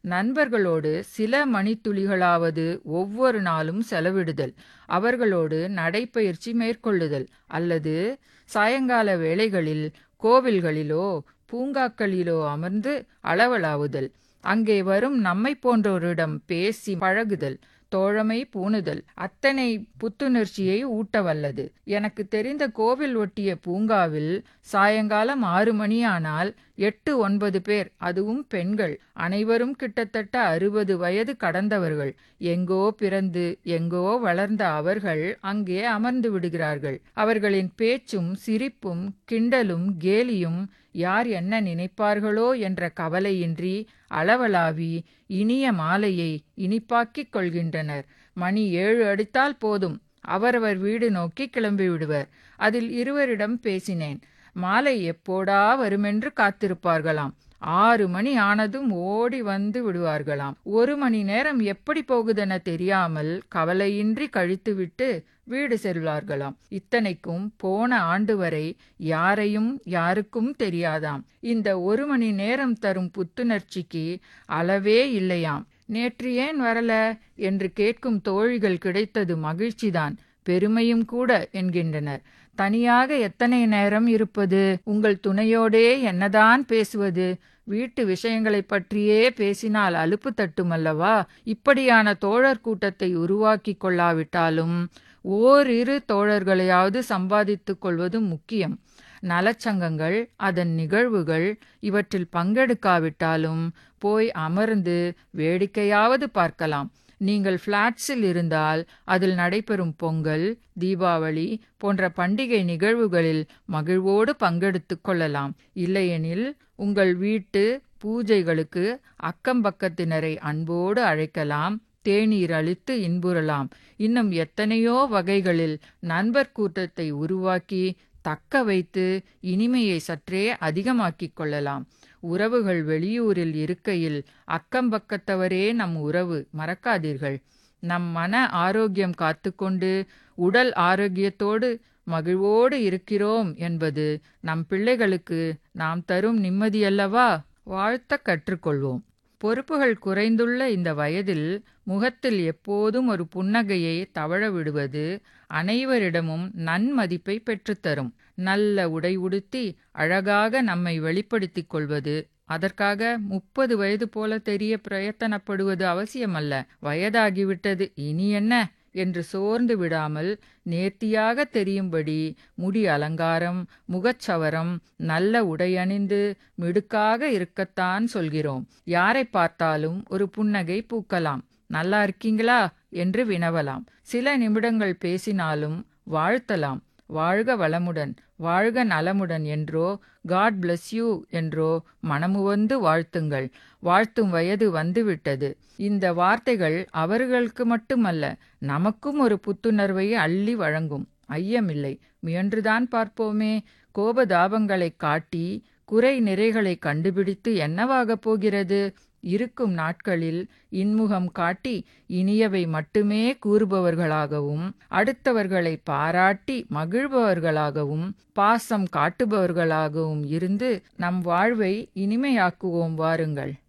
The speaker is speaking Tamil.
நண்பர்களோடு சில மணித்துளிகளாவது ஒவ்வொரு நாளும் செலவிடுதல் அவர்களோடு நடைப்பயிற்சி மேற்கொள்ளுதல் அல்லது சாயங்கால வேளைகளில் கோவில்களிலோ பூங்காக்களிலோ அமர்ந்து அளவலாவுதல் அங்கே வரும் நம்மை போன்றோரிடம் பேசி பழகுதல் தோழமை பூணுதல் அத்தனை புத்துணர்ச்சியை ஊட்ட வல்லது எனக்கு தெரிந்த கோவில் ஒட்டிய பூங்காவில் சாயங்காலம் ஆறு மணியானால் எட்டு ஒன்பது பேர் அதுவும் பெண்கள் அனைவரும் கிட்டத்தட்ட அறுபது வயது கடந்தவர்கள் எங்கோ பிறந்து எங்கோ வளர்ந்த அவர்கள் அங்கே அமர்ந்து விடுகிறார்கள் அவர்களின் பேச்சும் சிரிப்பும் கிண்டலும் கேலியும் யார் என்ன நினைப்பார்களோ என்ற கவலையின்றி அளவலாவி இனிய மாலையை இனிப்பாக்கிக் கொள்கின்றனர் மணி ஏழு அடித்தால் போதும் அவரவர் வீடு நோக்கி கிளம்பி விடுவர் அதில் இருவரிடம் பேசினேன் மாலை எப்போடா வருமென்று காத்திருப்பார்களாம் ஆறு மணி ஆனதும் ஓடி வந்து விடுவார்களாம் ஒரு மணி நேரம் எப்படி போகுதென தெரியாமல் கவலையின்றி கழித்துவிட்டு வீடு செல்வார்களாம் இத்தனைக்கும் போன ஆண்டு வரை யாரையும் யாருக்கும் தெரியாதாம் இந்த ஒரு மணி நேரம் தரும் புத்துணர்ச்சிக்கு அளவே இல்லையாம் நேற்று ஏன் வரல என்று கேட்கும் தோழிகள் கிடைத்தது மகிழ்ச்சிதான் பெருமையும் கூட என்கின்றனர் தனியாக எத்தனை நேரம் இருப்பது உங்கள் துணையோடே என்னதான் பேசுவது வீட்டு விஷயங்களைப் பற்றியே பேசினால் அலுப்பு தட்டுமல்லவா இப்படியான தோழர் கூட்டத்தை உருவாக்கி கொள்ளாவிட்டாலும் ஓரிரு தோழர்களையாவது சம்பாதித்துக் கொள்வது முக்கியம் நலச்சங்கங்கள் அதன் நிகழ்வுகள் இவற்றில் பங்கெடுக்காவிட்டாலும் போய் அமர்ந்து வேடிக்கையாவது பார்க்கலாம் நீங்கள் ஃப்ளாட்ஸில் இருந்தால் அதில் நடைபெறும் பொங்கல் தீபாவளி போன்ற பண்டிகை நிகழ்வுகளில் மகிழ்வோடு பங்கெடுத்துக் கொள்ளலாம் இல்லையெனில் உங்கள் வீட்டு பூஜைகளுக்கு அக்கம்பக்கத்தினரை அன்போடு அழைக்கலாம் தேநீர் அளித்து இன்புறலாம் இன்னும் எத்தனையோ வகைகளில் நண்பர் கூட்டத்தை உருவாக்கி தக்க வைத்து இனிமையை சற்றே அதிகமாக்கிக் கொள்ளலாம் உறவுகள் வெளியூரில் இருக்கையில் அக்கம்பக்கத்தவரே நம் உறவு மறக்காதீர்கள் நம் மன ஆரோக்கியம் காத்துக்கொண்டு உடல் ஆரோக்கியத்தோடு மகிழ்வோடு இருக்கிறோம் என்பது நம் பிள்ளைகளுக்கு நாம் தரும் நிம்மதியல்லவா வாழ்த்த கற்றுக்கொள்வோம் பொறுப்புகள் குறைந்துள்ள இந்த வயதில் முகத்தில் எப்போதும் ஒரு புன்னகையை தவழ விடுவது அனைவரிடமும் நன்மதிப்பை பெற்றுத்தரும் நல்ல உடை உடுத்தி அழகாக நம்மை வெளிப்படுத்திக் கொள்வது அதற்காக முப்பது வயது போல தெரிய பிரயத்தனப்படுவது அவசியமல்ல வயதாகிவிட்டது இனி என்ன என்று சோர்ந்து விடாமல் நேர்த்தியாக தெரியும்படி முடி அலங்காரம் முகச்சவரம் நல்ல உடையணிந்து மிடுக்காக இருக்கத்தான் சொல்கிறோம் யாரை பார்த்தாலும் ஒரு புன்னகை பூக்கலாம் நல்லா இருக்கீங்களா என்று வினவலாம் சில நிமிடங்கள் பேசினாலும் வாழ்த்தலாம் வாழ்க வளமுடன் வாழ்க நலமுடன் என்றோ காட் பிளஸ் யூ என்றோ மனமுவந்து வாழ்த்துங்கள் வாழ்த்தும் வயது வந்துவிட்டது இந்த வார்த்தைகள் அவர்களுக்கு மட்டுமல்ல நமக்கும் ஒரு புத்துணர்வை அள்ளி வழங்கும் ஐயமில்லை முயன்றுதான் பார்ப்போமே கோபதாபங்களை காட்டி குறை நிறைகளை கண்டுபிடித்து என்னவாகப் போகிறது இருக்கும் நாட்களில் இன்முகம் காட்டி இனியவை மட்டுமே கூறுபவர்களாகவும் அடுத்தவர்களை பாராட்டி மகிழ்பவர்களாகவும் பாசம் காட்டுபவர்களாகவும் இருந்து நம் வாழ்வை இனிமையாக்குவோம் வாருங்கள்